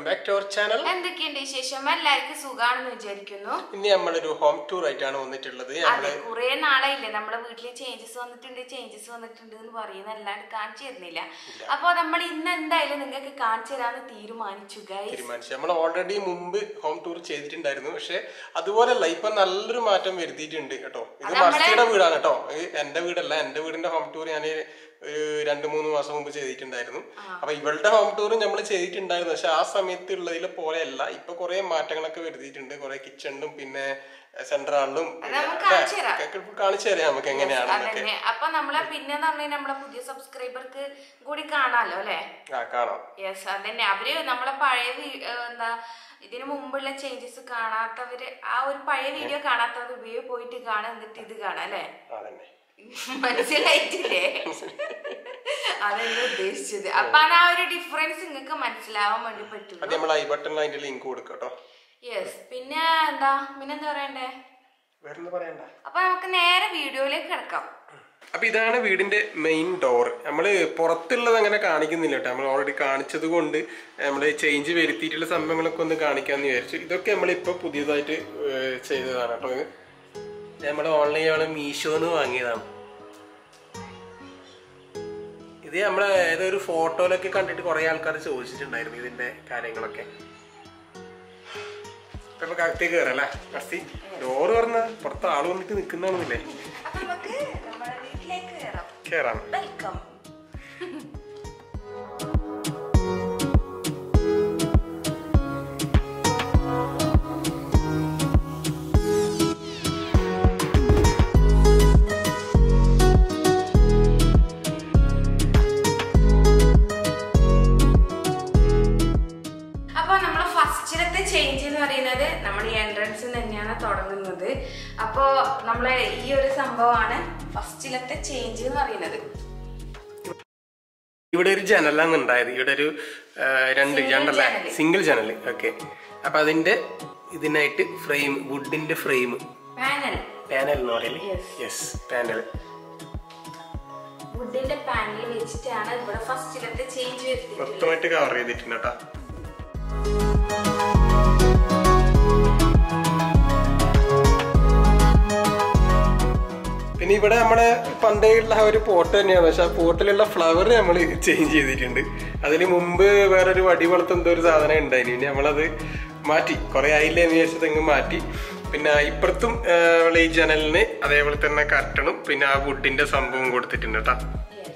Back to our channel എന്തൊക്കെയുണ്ട് വിശേഷം എല്ലാവർക്കും സുഖാണെന്ന് വിചാരിക്കുന്നു ഇനി നമ്മളൊരു ഹോം ടൂർ ആയിട്ടാണ് വന്നിട്ടുള്ളത് അതെ നമ്മള് കുറെ നാളായില്ലേ നമ്മുടെ വീട്ടില് ചേഞ്ചസ് വന്നിട്ടുണ്ട് ചേഞ്ചസ് വന്നിട്ടുണ്ട് എന്ന് പറയുന്ന അല്ലാണ്ട് കാണിച്ചു തരുന്നില്ല അപ്പൊ നമ്മൾ ഇന്ന് എന്തായാലും നിങ്ങൾക്ക് കാണിച്ചു തരാന്ന് തീരുമാനിച്ചു ഗൈസ് തീരുമാനിച്ചു നമ്മൾ ഓൾറെഡി മുമ്പ് ഹോം ടൂർ ചെയ്തിട്ടുണ്ടായിരുന്നു പക്ഷെ അതുപോലെയല്ല ഇപ്പൊ നല്ലൊരു മാറ്റം വരുത്തിയിട്ടുണ്ട് കേട്ടോ ഇത് മർസിയുടെ വീടാണ് കേട്ടോ ഇത് എന്റെ വീടല്ല എന്റെ വീടിന്റെ ഹോം ടൂർ ഞാൻ ഒരു രണ്ട് മൂന്ന് മാസം മുമ്പ് ചെയ്തിട്ടുണ്ടായിരുന്നു അപ്പൊ ഇവളുടെ ഹോം ടൂർ നമ്മൾ ചെയ്തിട്ടുണ്ടായിരുന്നു പക്ഷെ ആ സമയത്ത് ഉള്ളതിലെ പോലെയല്ല ഇപ്പൊ കുറെ മാറ്റങ്ങളൊക്കെ വരുത്തിയിട്ടുണ്ട് കുറെ കിച്ചണിലും പിന്നെ സെൻട്രൽ ഹാളിലും നമുക്ക് കാണിച്ചു തരാം. കാണിച്ചു തരാം നമുക്ക് എങ്ങനെയാണെന്നൊക്കെ അതന്നെ അപ്പൊ നമ്മളെ പിന്നെ പറഞ്ഞാൽ നമ്മളെ പുതിയ സബ്സ്ക്രൈബർക്ക് കൂടി കാണാലോ അല്ലെ ആ കാണാം യെസ് അതന്നെ അവര് നമ്മളെ പഴയ വീ- ഏഹ് എന്താ ഇതിനു മുമ്പുള്ള ചേഞ്ചസ് കാണാത്തവര് ആ ഒരു പഴയ വീഡിയോ കാണാത്തവർ ഉപയോഗ പോയിട്ട് കാണാം എന്നിട്ട് ഇത് കാണാം അല്ലെ അതന്നെ മനസ്സിലായിട്ടില്ലേ അതെന്നെ ഉദ്ദേശിച്ചത് അപ്പൊ അത് ആ ഒരു ഡിഫറൻസ് നിങ്ങൾക്ക് മനസ്സിലാവാൻ വേണ്ടി പറ്റും അത് നമ്മൾ ഐ ബട്ടണിൽ അതിന്റെ ലിങ്ക് കൊടുക്കാം കേട്ടോ യെസ് പിന്നെ എന്താ പിന്നെ എന്താ പറയണ്ടേ വേറെ എന്താ പറയണ്ട അപ്പൊ നമുക്ക് നേരെ വീഡിയോയിലേക്ക് കിടക്കാം അപ്പൊ ഇതാണ് വീടിന്റെ മെയിൻ ഡോർ നമ്മൾ പുറത്തുള്ളത് അങ്ങനെ കാണിക്കുന്നില്ല കേട്ടോ നമ്മൾ ഓൾറെഡി കാണിച്ചത് കൊണ്ട് നമ്മൾ ചേഞ്ച് വരുത്തിയിട്ടുള്ള സംഭവങ്ങളൊക്കെ ഒന്ന് കാണിക്കാന്ന് വിചാരിച്ചു ഇതൊക്കെ നമ്മളിപ്പോ പുതിയതായിട്ട് ഏർ, ചെയ്തതാണ് കേട്ടോ ഇത് നമ്മൾ ഓൺലൈൻ ആണ് മീഷോന്ന് വാങ്ങിയതാണ് ഇത് നമ്മളെ ഏതൊരു ഫോട്ടോയിലൊക്കെ കണ്ടിട്ട് കുറെ ആൾക്കാർ ചോദിച്ചിട്ടുണ്ടായിരുന്നു ഇതിന്റെ കാര്യങ്ങളൊക്കെ ഇപ്പൊ നമുക്ക് അകത്തേക്ക് കയറാം അല്ലേ മസ്തി ഡോറ് പറഞ്ഞ പുറത്ത് ആള് വന്നിട്ട് നിൽക്കുന്നതാണെന്നില്ലേ അപ്പൊ നമുക്ക് നമ്മുടെ വീട്ടിലേക്ക് കയറാം കയറാം വെൽക്കം അപ്പൊ നമ്മൾ ഫസ്റ്റിലത്തെ ചേഞ്ച് എന്ന് പറയുന്നത് നമ്മുടെ എൻട്രൻസ് തന്നെയാണ് തുടങ്ങുന്നത് അപ്പോ നമ്മളെ ഈ ഒരു സംഭവമാണ് ഫസ്റ്റിലത്തെ ചേഞ്ച് എന്ന് പറയുന്നത് ഇവിടെ ഒരു ജനലാണ് ഉണ്ടായത് ഇവിടെ ഒരു ആ, രണ്ട് രണ്ടല്ല ജനല്. സിംഗിൾ ജനൽ ഓക്കെ അപ്പൊ അതിന്റെ ഇതിനായിട്ട് ഫ്രെയിം വുഡിന്റെ ഫ്രെയിം പാനൽ പാനൽ എന്ന് പറയല്ലേ Yes. യെസ് പാനൽ വുഡിന്റെ പാനൽ വെച്ചിട്ടാണ് ഇവിടെ ഫസ്റ്റിലത്തെ ചേഞ്ച് വരുത്തിയിട്ടുള്ളത് മൊത്തമായിട്ട് കവർ ചെയ്തിട്ടുണ്ട് കേട്ടോ പിന്നെ ഇവിടെ നമ്മുടെ പണ്ടേ ഉള്ള ആ ഒരു പോട്ട് തന്നെയാണ് പക്ഷെ ആ പോട്ടിലുള്ള ഫ്ലവർ നമ്മൾ ചേഞ്ച് ചെയ്തിട്ടുണ്ട് അതിന് മുമ്പ് വേറൊരു വടി പോലത്തെ എന്തോ ഒരു സാധനം ഉണ്ടായിരുന്നു ഇനി നമ്മളത് മാറ്റി കുറെ ആയില്ലേ എന്ന് വിചാരിച്ചത് അങ്ങ് മാറ്റി പിന്നെ ഇപ്പുറത്തും ആ, ഉള്ള ഈ ജനലിന് അതേപോലെ തന്നെ കർട്ടണും പിന്നെ ആ വുഡിന്റെ സംഭവം കൊടുത്തിട്ടുണ്ട് കേട്ടോ Yes.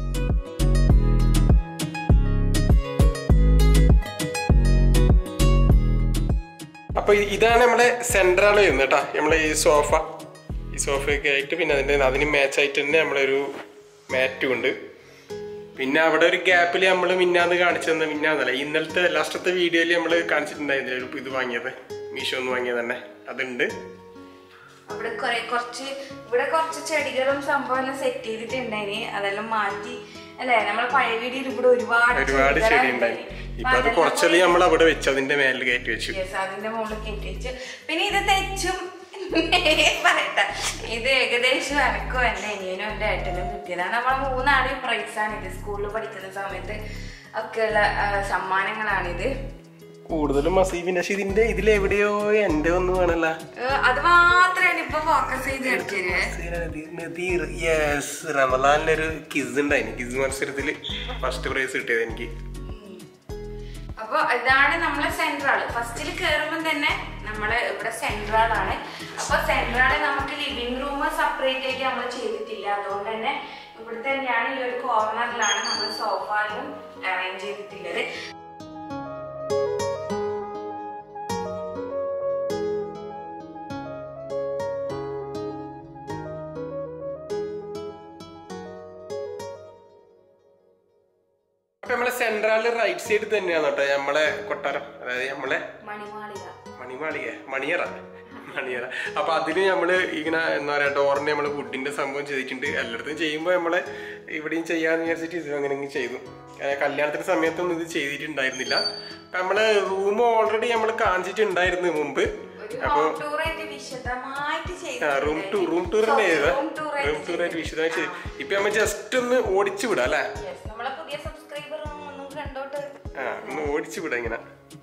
അപ്പൊ ഇ- ഇതാണ് നമ്മുടെ സെൻട്രൽ വരുന്നത് കേട്ടോ നമ്മളെ ഈ സോഫ ഈ സോഫയൊക്കെ ആയിട്ട് പിന്നെ അതിന്റെ അതിന് മാച്ച് ആയിട്ട് തന്നെ നമ്മളൊരു മാറ്റും ഉണ്ട് പിന്നെ അവിടെ ഒരു ഗ്യാപ്പിൽ നമ്മൾ മിന്നാന്ന് കാണിച്ചു തന്നെ മിന്നാന്നല്ല ഇന്നലത്തെ ലാസ്റ്റത്തെ വീഡിയോയിൽ നമ്മൾ കാണിച്ചിട്ടുണ്ടായിരുന്നില്ല ഒരു ഇത് വാങ്ങിയത് മീഷോ ഒന്ന് വാങ്ങിയത് തന്നെ അതുണ്ട് അവിടെ കുറെ കുറച്ച് ഇവിടെ കുറച്ച് ചെടികളും സംഭവം എല്ലാം സെറ്റ് ചെയ്തിട്ടുണ്ടായിന് അതെല്ലാം മാറ്റി അല്ലെ നമ്മളെ പഴയ വീടിയിൽ ഇവിടെ ഒരുപാട് ഒരുപാട് ചെടികളാ ചെടി ഉണ്ടായി ഉണ്ടായിന്. ഇപ്പൊ അത് കുറച്ചല്ലേ നമ്മൾ അവിടെ വെച്ചു അതിന്റെ മേലിൽ കയറ്റി വെച്ചു Yes, അതിന്റെ മുകളിൽ കയറ്റി വെച്ചു പിന്നെ ഇത് തെച്ചും പറയട്ടെ ഇത് ഏകദേശം എനക്കും എന്റെ അനിയനും എന്റെ ഏട്ടനും കിട്ടിയതാണ് നമ്മളെ മൂന്നാളും പ്രൈസാണ് ഇത് സ്കൂളിൽ പഠിക്കുന്ന സമയത്ത് ഒക്കെയുള്ള ആ, സമ്മാനങ്ങളാണിത് കൂടുതലും മസീബിന്റെ പക്ഷെ ഇതിന്റെ ഇതിലെവിടെയോ എന്റെ ഒന്നും വേണല്ല ഏഹ്, അത് മാത്രമാണ് ഇപ്പൊ ഫോക്കസ് ചെയ്ത് എടുത്തത് യെസ് റമലാനിലെ ഒരു കിസ് ഉണ്ടായിരുന്നു കിസ് മത്സരത്തില് ഫസ്റ്റ് പ്രൈസ് കിട്ടിയത് എനിക്ക് അപ്പൊ ഇതാണ് നമ്മളെ സെൻട്രാള് ഫസ്റ്റിൽ കയറുമ്പോൾ തന്നെ നമ്മള് ഇവിടെ സെൻട്രാളാണ് അപ്പൊ സെൻട്രാള് നമുക്ക് ലിവിംഗ് റൂം സെപ്പറേറ്റ് ആയിട്ട് നമ്മൾ ചെയ്തിട്ടില്ല അതുകൊണ്ട് തന്നെ ഇവിടെ തന്നെയാണ് ഈ ഒരു കോർണറിലാണ് നമ്മൾ സോഫായും അറേഞ്ച് ചെയ്തിട്ടുള്ളത് അപ്പൊ നമ്മളെ സെൻട്രലില് റൈറ്റ് സൈഡ് തന്നെയാണ് കേട്ടോ നമ്മളെ കൊട്ടാരം അതായത് നമ്മളെ മണിമാളിക മണിമാളിക മണിയറ മണിയറ അപ്പൊ അതിന് നമ്മള് ഇങ്ങനെ എന്താ പറയാ ഡോറിന്റെ നമ്മള് വുഡിന്റെ സംഭവം ചെയ്തിട്ടുണ്ട് എല്ലായിടത്തും ചെയ്യുമ്പോ നമ്മള് ഇവിടെയും ചെയ്യാന്ന് വിചാരിച്ചിട്ട് ഇത് അങ്ങനെ അങ്ങ് ചെയ്തു ഏർ കല്യാണത്തിന്റെ സമയത്തൊന്നും ഇത് ചെയ്തിട്ടുണ്ടായിരുന്നില്ല അപ്പൊ നമ്മള് റൂം ഓൾറെഡി നമ്മൾ കാണിച്ചിട്ടുണ്ടായിരുന്നു മുമ്പ് ഒരു അപ്പൊ ഹോം ടൂർ ആയിട്ട് വിശദമായിട്ട് റൂം ടൂർ റൂം ടൂർ തന്നെ ചെയ്തത് റൂം ടൂർ റൂം ടൂർ ആയിട്ട് വിശദമായി ചെയ്തു ഇപ്പൊ നമ്മൾ ജസ്റ്റ് ഒന്ന് ഓടിച്ചു വിടാം അല്ലേ നമ്മളെ പുതിയ സബ്സ്ക്രൈബർ ഒന്നും കണ്ടോട്ട് ആ ഒന്ന് ഓടിച്ചു വിടാം ഇങ്ങനെ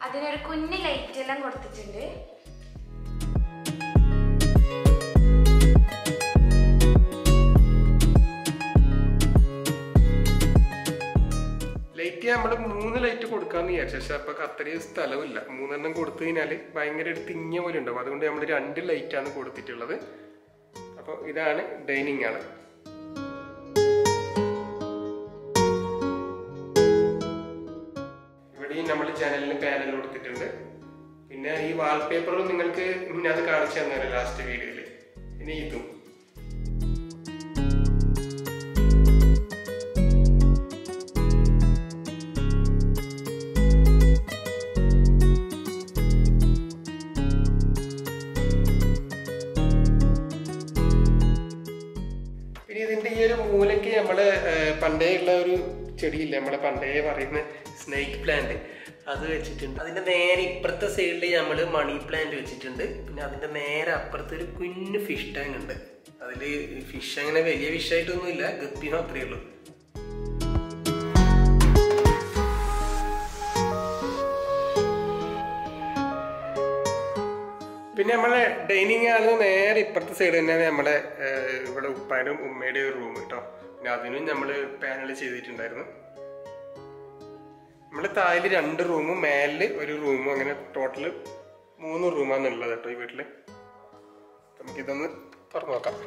അതിനൊരു കുഞ്ഞ് ലൈറ്റ് എല്ലാം കൊടുത്തിട്ടുണ്ട് ലൈറ്റ് നമ്മൾ മൂന്ന് ലൈറ്റ് കൊടുക്കാന്ന് വിചാരിച്ചു പക്ഷെ അപ്പൊ അത്രയും സ്ഥലമില്ല മൂന്നെണ്ണം കൊടുത്തു കഴിഞ്ഞാൽ ഭയങ്കര ഒരു തിങ്ങിയ പോലെ ഉണ്ടാവും അതുകൊണ്ട് നമ്മൾ രണ്ട് ലൈറ്റാണ് കൊടുത്തിട്ടുള്ളത് അപ്പോൾ ഇതാണ് ഡൈനിങ് ആണ് ഇവിടെയും നമ്മൾ ജനലിന് പാനൽ കൊടുത്തിട്ടുണ്ട് പിന്നെ ഈ വാൾപേപ്പറും നിങ്ങൾക്ക് ഞാൻ അത് കാണിച്ചു തന്നേരം ലാസ്റ്റ് വീഡിയോയിൽ പിന്നെ ഇതും പിന്നെ ഇതിന്റെ ഈ ഒരു മൂലയ്ക്ക് നമ്മള് ഏർ, പണ്ടേ ഉള്ള ഒരു ചെടിയില്ലേ നമ്മളെ പണ്ടേ പറയുന്ന സ്നേക്ക് പ്ലാന്റ് അത് വെച്ചിട്ടുണ്ട് അതിന്റെ നേരെ ഇപ്പുറത്തെ സൈഡിൽ നമ്മൾ മണി പ്ലാന്റ് വെച്ചിട്ടുണ്ട് പിന്നെ അതിന്റെ നേരെ അപ്പുറത്ത് ഒരു കുഞ്ഞു ഫിഷ് ടാങ്ക് ഉണ്ട് അതില് ഫിഷ് അങ്ങനെ വലിയ ഫിഷ് ആയിട്ടൊന്നുമില്ല ഗപ്പി മാത്രമേ ഉള്ളൂ പിന്നെ നമ്മളെ ഡൈനിങ് ഹാളിന് നേരെ ഇപ്പുറത്തെ സൈഡ് തന്നെയാണ് നമ്മളെ ഏർ, ഇവിടെ ഉപ്പാനും ഉമ്മയുടെ ഒരു റൂം കേട്ടോ പിന്നെ അതിനും നമ്മൾ പാനൽ ചെയ്തിട്ടുണ്ടായിരുന്നു നമ്മൾ താഴെ രണ്ട് റൂമും മേലില് ഒരു റൂമും അങ്ങനെ ടോട്ടല് മൂന്ന് റൂമാണ് ഉള്ളത് കേട്ടോ ഈ വീട്ടില് നമുക്കിതൊന്ന് തുറന്നു നോക്കാം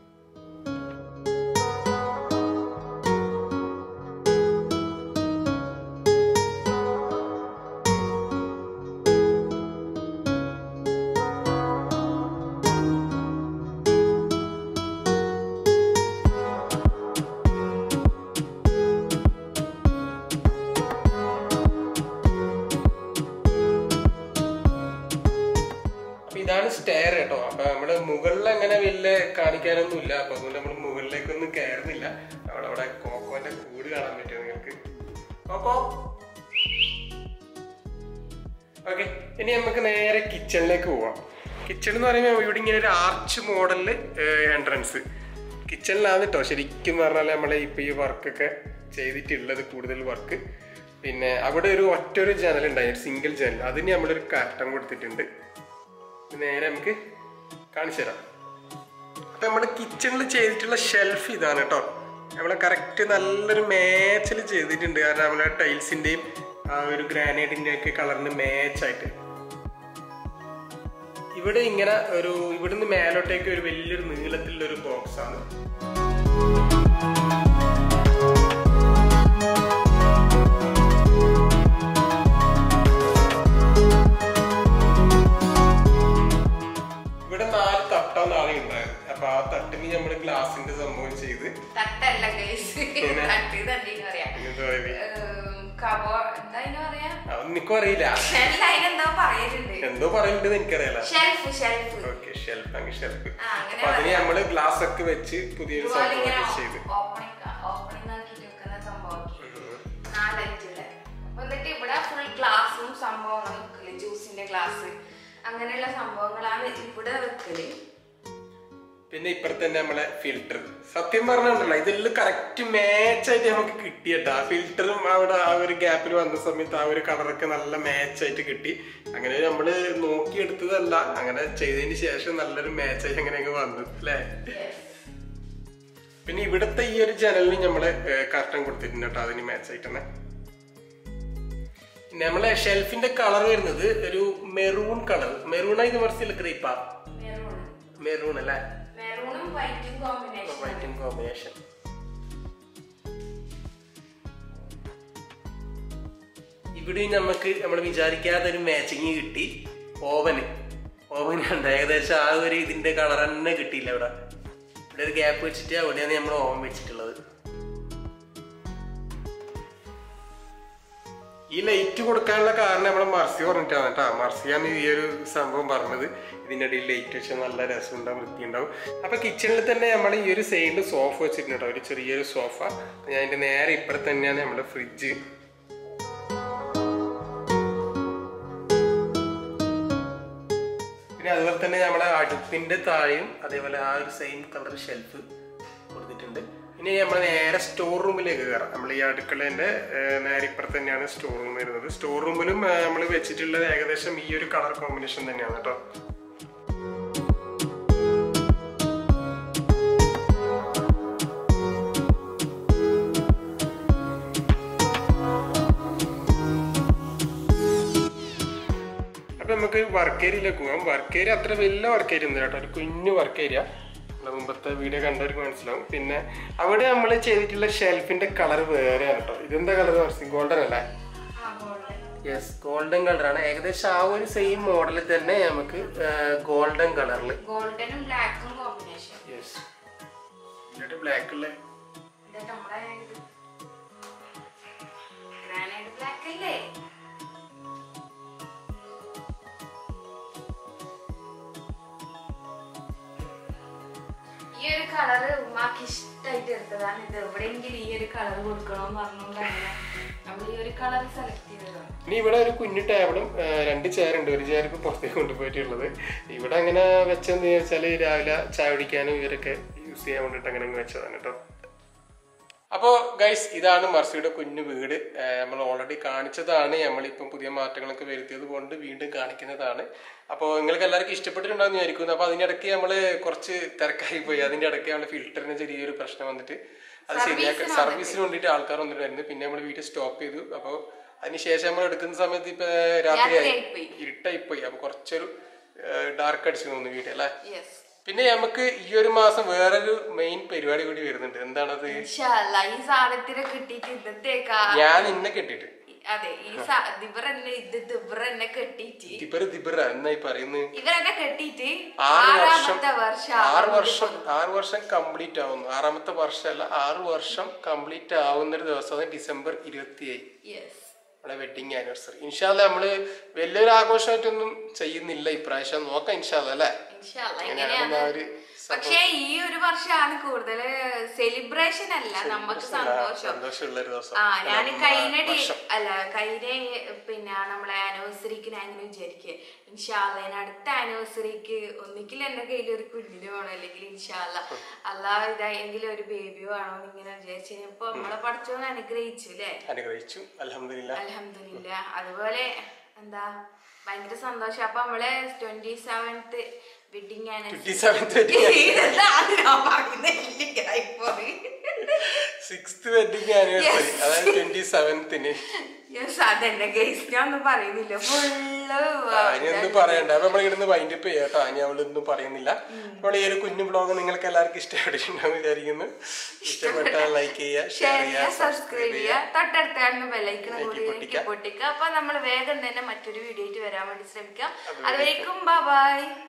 അപ്പൊ ഇതാണ് സ്റ്റെയർ കേട്ടോ അപ്പൊ നമ്മള് മുകളിൽ അങ്ങനെ വലിയ കാണിക്കാനൊന്നും ഇല്ല അപ്പൊ അതുകൊണ്ട് നമ്മൾ മുകളിലേക്കൊന്നും കയറുന്നില്ല അവിടെ അവിടെ കോക്കോന്റെ കൂട് കാണാൻ പറ്റുമോ നിങ്ങൾക്ക് കോക്കോ ഓക്കെ ഇനി നമുക്ക് നേരെ കിച്ചണിലേക്ക് പോവാം കിച്ചൺ എന്ന് പറയുമ്പോൾ ഇവിടെ ഇങ്ങനെ ഒരു ആർച്ച് മോഡലില് എൻട്രൻസ് കിച്ചണിലാണ് കേട്ടോ ശരിക്കും പറഞ്ഞാൽ നമ്മളെ ഇപ്പൊ ഈ വർക്കൊക്കെ ചെയ്തിട്ടുള്ളത് കൂടുതൽ വർക്ക് പിന്നെ അവിടെ ഒരു ഒറ്റ ഒരു ജനൽ ഉണ്ടായി സിംഗിൾ ജനൽ അതിന് നമ്മളൊരു കാറ്റം കൊടുത്തിട്ടുണ്ട് ഇത് നേരെ നമുക്ക് കാണിച്ചു തരാം അപ്പൊ നമ്മുടെ കിച്ചണിൽ ചെയ്തിട്ടുള്ള ഷെൽഫ് ഇതാണ് കേട്ടോ നമ്മളെ കറക്റ്റ് നല്ലൊരു മാച്ചിൽ ചെയ്തിട്ടുണ്ട് കാരണം നമ്മളെ ടൈൽസിന്റെയും ആ ഒരു ഗ്രാനൈറ്റിന്റെ ഒക്കെ കളറിന് മാച്ചായിട്ട് ഇവിടെ ഇങ്ങനെ ഒരു ഇവിടുന്ന് മേലോട്ടേക്ക് ഒരു വലിയൊരു നീളത്തിലുള്ള ഒരു ബോക്സ് ആണ് ഇവിടെ നാല് തട്ടാണ് ആദ്യം ഉണ്ടായത് അപ്പൊ ആ തട്ടിന് നമ്മള് ഗ്ലാസിന്റെ സംഭവം ചെയ്ത് തട്ടല്ല ഗൈസ് തട്ട് തട്ടിന്ന് പറയാ എന്താ പറയുക കബോ എന്താ അതിന് പറയാ അതൊന്നും എനിക്കും അറിയില്ല ഷെൽഫ് അതിനെന്തോ പറയലുണ്ട് എന്തോ പറയുന്നുണ്ടെന്ന് എനിക്കറിയില്ല ഷെൽഫ് ഷെൽഫ് ഓക്കെ ഷെൽഫ് അങ്ങ് ഷെൽഫ് ആ, അങ്ങനെ അപ്പൊ അതിന് പറയാം. നമ്മള് ഗ്ലാസ് ഒക്കെ വെച്ച് പുതിയൊരു ഇതുപോലെ ഇങ്ങനെ സംഭവമൊക്കെ ചെയ്ത് ഓപ്പണിംഗ് ഓപ്പണിംഗ് ആക്കിയിട്ട് വെക്കുന്ന സംഭവം നാലായിട്ടുള്ള അപ്പൊ എന്നിട്ട് ഇവിടെ ഫുൾ ഗ്ലാസും സംഭവങ്ങളും വെക്കല് ജ്യൂസിന്റെ ഗ്ലാസ് അങ്ങനെയുള്ള സംഭവങ്ങളാണ് ഇവിടെ വെക്കല് പിന്നെ ഇപ്പുറത്ത് തന്നെ നമ്മളെ ഫിൽറ്റർ സത്യം പറഞ്ഞിട്ടുണ്ടല്ലോ ഇതെല്ലാം കറക്റ്റ് മാച്ച് ആയിട്ട് നമുക്ക് കിട്ടിയട്ടോ ആ ഫിൽറ്ററും അവിടെ ആ ഒരു ഗ്യാപ്പിൽ വന്ന സമയത്ത് ആ ഒരു കളറൊക്കെ നല്ല മാച്ച് ആയിട്ട് കിട്ടി അങ്ങനെ നമ്മള് നോക്കിയെടുത്തതല്ല അങ്ങനെ ചെയ്തതിന് ശേഷം നല്ലൊരു മാച്ച് ആയി അങ്ങനെ അങ്ങ് വന്നു അല്ലേ പിന്നെ ഇവിടുത്തെ ഈ ഒരു ജനലിന് നമ്മള് കർട്ടൻ കൊടുത്തിട്ടുണ്ട് കേട്ടോ അതിന് മാച്ച് ആയിട്ട് തന്നെ പിന്നെ നമ്മളെ ഷെൽഫിന്റെ കളർ വരുന്നത് ഒരു മെറൂൺ കളർ മെറൂൺ ആയി മറിച്ചില്ല ക്രീപ്പാ മെറൂൺ മെറൂൺ അല്ലേ മെറൂണും വൈറ്റും കോമ്പിനേഷൻ വൈറ്റ് കോമ്പിനേഷൻ ഇവിടെ നമുക്ക് നമ്മൾ വിചാരിക്കാത്ത ഒരു മാച്ചിങ് കിട്ടി ഓവന് ഓവൻ ഉണ്ട് ഏകദേശം ആ ഒരു ഇതിന്റെ കളർ തന്നെ കിട്ടിയില്ല ഇവിടെ ഇവിടെ ഒരു ഗ്യാപ്പ് വെച്ചിട്ട് അവിടെയാണ് നമ്മൾ ഓവൻ വെച്ചിട്ടുള്ളത് ഈ ലൈറ്റ് കൊടുക്കാനുള്ള കാരണം നമ്മളെ മർസി പറഞ്ഞിട്ടാണ് കേട്ടോ മർസിയാണ് ഈ ഒരു സംഭവം പറഞ്ഞത് ഇതിൻ്റെ ഇടയിൽ ലൈറ്റ് വെച്ചാൽ നല്ല രസമുണ്ടാവും വൃത്തിയുണ്ടാവും അപ്പൊ കിച്ചണിൽ തന്നെ നമ്മൾ ഈ ഒരു സൈഡിൽ സോഫ വെച്ചിട്ടുണ്ട് കേട്ടോ ഒരു ചെറിയൊരു സോഫ ഞാൻ അതിന്റെ നേരെ ഇപ്പുറത്ത് തന്നെയാണ് നമ്മുടെ ഫ്രിഡ്ജ് പിന്നെ അതുപോലെ തന്നെ നമ്മളെ അടുപ്പിന്റെ താഴെയും അതേപോലെ ആ ഒരു സെയിം കളർ ഷെൽഫ് കൊടുത്തിട്ടുണ്ട് ഇനി നമ്മൾ നേരെ സ്റ്റോർ റൂമിലേക്ക് കയറാം നമ്മൾ ഈ അടുക്കളേന്റെ ഏഹ്, നേരെ ഇപ്പുറത്ത് തന്നെയാണ് സ്റ്റോർ റൂം വരുന്നത് സ്റ്റോർ റൂമിലും നമ്മൾ വെച്ചിട്ടുള്ളത് ഏകദേശം ഈ ഒരു കളർ കോമ്പിനേഷൻ തന്നെയാണ് കേട്ടോ അപ്പൊ നമുക്ക് വർക്ക് ഏരിയയിലേക്ക് പോകാം വർക്ക് ഏരിയ അത്ര വലിയ വർക്ക് ഏരിയ ഒന്നും കേട്ടോ ഒരു കുഞ്ഞു വർക്ക് ഏരിയ നമ്മളെ മുമ്പത്തെ വീഡിയോ കണ്ടവർക്ക് മനസ്സിലാവും പിന്നെ അവിടെ നമ്മൾ ചെയ്തിട്ടുള്ള ഷെൽഫിന്റെ കളർ വേറെയാണ് കേട്ടോ ഇതെന്താ കളർ ഗോൾഡൻ അല്ലേ യെസ് ഗോൾഡൻ കളറാണ് ഏകദേശം ആ ഒരു സെയിം മോഡലിൽ തന്നെ നമുക്ക് ഗോൾഡൻ കളറിൽ ഗോൾഡനും ബ്ലാക്കും കോമ്പിനേഷൻ യെസ് എന്നിട്ട് ബ്ലാക്ക് ഉള്ള ഇതാ നമ്മുടെ ഗ്രാനൈറ്റ് ബ്ലാക്ക് അല്ലേ ഈ ഒരു കളറ് ഉമ്മാക്ക് ഇഷ്ടമായിട്ട് എടുത്തതാണ് ഇത് എവിടെയെങ്കിലും ഈ ഒരു കളർ കൊടുക്കണമെന്ന് പറഞ്ഞുകൊണ്ടാണ് നമ്മൾ ഈ ഒരു കളർ സെലക്ട് ചെയ്തതാണ് ഇനി ഇവിടെ ഒരു കുഞ്ഞു ടേബിളും ആ, രണ്ട് ചെയർ ഉണ്ട് ഒരു ചെയർ ഇപ്പൊ പുറത്തേക്ക് കൊണ്ടുപോയിട്ടുള്ളത് ഇവിടെ അങ്ങനെ വെച്ചെന്ന് വെച്ചാൽ രാവിലെ ചായ കുടിക്കാനും ഇവരൊക്കെ യൂസ് ചെയ്യാൻ വേണ്ടിട്ട് അങ്ങനെ അങ്ങ് വെച്ചതാണ് കേട്ടോ അപ്പോൾ ഗൈസ് ഇതാണ് മർസിയുടെ കുഞ്ഞു വീട് നമ്മൾ ഓൾറെഡി കാണിച്ചതാണ് നമ്മളിപ്പം പുതിയ മാറ്റങ്ങളൊക്കെ വരുത്തിയത് കൊണ്ട് വീണ്ടും കാണിക്കുന്നതാണ് അപ്പോൾ നിങ്ങൾക്ക് എല്ലാവർക്കും ഇഷ്ടപ്പെട്ടിട്ടുണ്ടാകുന്ന വിചാരിക്കുന്നു അപ്പോൾ അതിനിടയ്ക്ക് നമ്മൾ കുറച്ച് തിരക്കായി പോയി അതിൻ്റെ ഇടയ്ക്ക് നമ്മൾ ഫിൽറ്ററിന് ചെറിയൊരു പ്രശ്നം വന്നിട്ട് അത് ശരിയാക്കാൻ സർവീസിന് വേണ്ടിയിട്ട് ആൾക്കാർ വന്നിട്ടുണ്ടായിരുന്നു പിന്നെ നമ്മൾ വീട്ടിൽ സ്റ്റോപ്പ് ചെയ്തു അപ്പോൾ അതിനുശേഷം നമ്മൾ എടുക്കുന്ന സമയത്ത് ഇപ്പൊ രാത്രിയായി രാത്രിയായിപ്പോയി. ഇരുട്ടായി പോയി അപ്പൊ കുറച്ചൊരു ഡാർക്ക് അടിച്ചു തോന്നുന്നു വീട്ടിൽ അല്ലേ യെസ് പിന്നെ നമുക്ക് ഈ ഒരു മാസം വേറൊരു മെയിൻ പരിപാടി കൂടി വരുന്നുണ്ട് എന്താണത് ഇൻഷാല്ല ഈ സാധനത്തിനെ കിട്ടിയിട്ട് ഇന്നത്തേക്കാ ഞാൻ നിന്നെ കെട്ടിട്ട് അതെ ഈ സാ- ഇവരെന്നെ ഇത് ഇവരെന്നെ കെട്ടിയിട്ട് ദിബറ് ദിബറ എന്നായി പറയുന്നത് ഇവരെന്നെ കെട്ടിയിട്ട് ആറ് വർഷം ആറാമത്തെ വർഷം ആറ് വർഷം ആറ് വർഷം കംപ്ലീറ്റ് ആവുന്നു ആറാമത്തെ വർഷമല്ല ആറ് വർഷം കംപ്ലീറ്റ് ആവുന്ന ഒരു ദിവസമാണ് ഡിസംബർ ഇരുപത്തി ഏഴ് യെസ് നമ്മുടെ വെഡിങ് ആനിവേഴ്സറി ഇൻഷാല്ല നമ്മള് വലിയൊരു ആഘോഷമായിട്ടൊന്നും ചെയ്യുന്നില്ല ഇപ്രാവശ്യം നോക്കാം ഇൻഷാല്ല അല്ലേ ഇൻഷാല്ല അങ്ങനെയാണെന്ന് ആ എങ്ങനെയാണ് ഒരു പക്ഷേ ഈ ഒരു വർഷമാണ് കൂടുതൽ സെലിബ്രേഷൻ അല്ല നമുക്ക് സന്തോഷം സന്തോഷമുള്ള ഒരു ദിവസം ആ ഞാൻ അല്ല, കഴിഞ്ഞ ഡേ വർഷം. അല്ല കഴിഞ്ഞ പിന്നെ നമ്മളെ ആനിവേഴ്സറിക്ക് ഞാൻ ഇങ്ങനെ വിചാരിക്കുക ഇൻഷാല്ല ഇനി അടുത്ത ആനിവേഴ്സറിക്ക് ഒന്നിക്കിൽ എന്റെ കയ്യിൽ ഒരു കുഞ്ഞിന് വേണം അല്ലെങ്കിൽ ഇൻഷാല്ല അല്ലാ ഇതായെങ്കിലും ഒരു ബേബി വേണോ എന്ന് ഇങ്ങനെ വിചാരിച്ചു കഴിഞ്ഞപ്പോ നമ്മളെ പഠിച്ചോന്ന് അനുഗ്രഹിച്ചു അല്ലേ അനുഗ്രഹിച്ചു അലഹമില്ല അലഹമില്ല അതുപോലെ എന്താ ഭയങ്കര സന്തോഷം അപ്പൊ നമ്മള് twenty seventh wedding twenty seventh sixth wedding anniversary അതായത് ട്വന്റി സെവൻത്തിന് യെസ് അതന്നെ ഗൈസ് ഞാൻ ഒന്നും പറയുന്നില്ല ഫുള്ള് ഇനി ഒന്നും പറയണ്ട അപ്പൊ നമ്മൾ ഇവിടുന്ന് വൈൻഡ് അപ്പ് ചെയ്യാം കേട്ടോ ഇനി അവളൊന്നും പറയുന്നില്ല അപ്പോൾ ഈ ഒരു കുഞ്ഞു ബ്ലോഗ് നിങ്ങൾക്ക് എല്ലാവർക്കും ഇഷ്ടപ്പെട്ടിട്ടുണ്ടാവും വിചാരിക്കുന്നു ഇഷ്ടപ്പെട്ടാൽ ലൈക്ക് ചെയ്യുക ഷെയർ ഷെയർ ചെയ്യുക ചെയ്യുക സബ്സ്ക്രൈബ് ചെയ്യുക തൊട്ടടുത്ത് കാണുന്ന ബെല്ലൈക്കൺ കൂടി പൊട്ടിക്കുക. ഞെക്കി പൊട്ടിക്കുക അപ്പൊ നമ്മൾ വേഗം തന്നെ മറ്റൊരു വീഡിയോ ആയിട്ട് വരാൻ വേണ്ടി ശ്രമിക്കാം അതുവരേക്കും ബൈ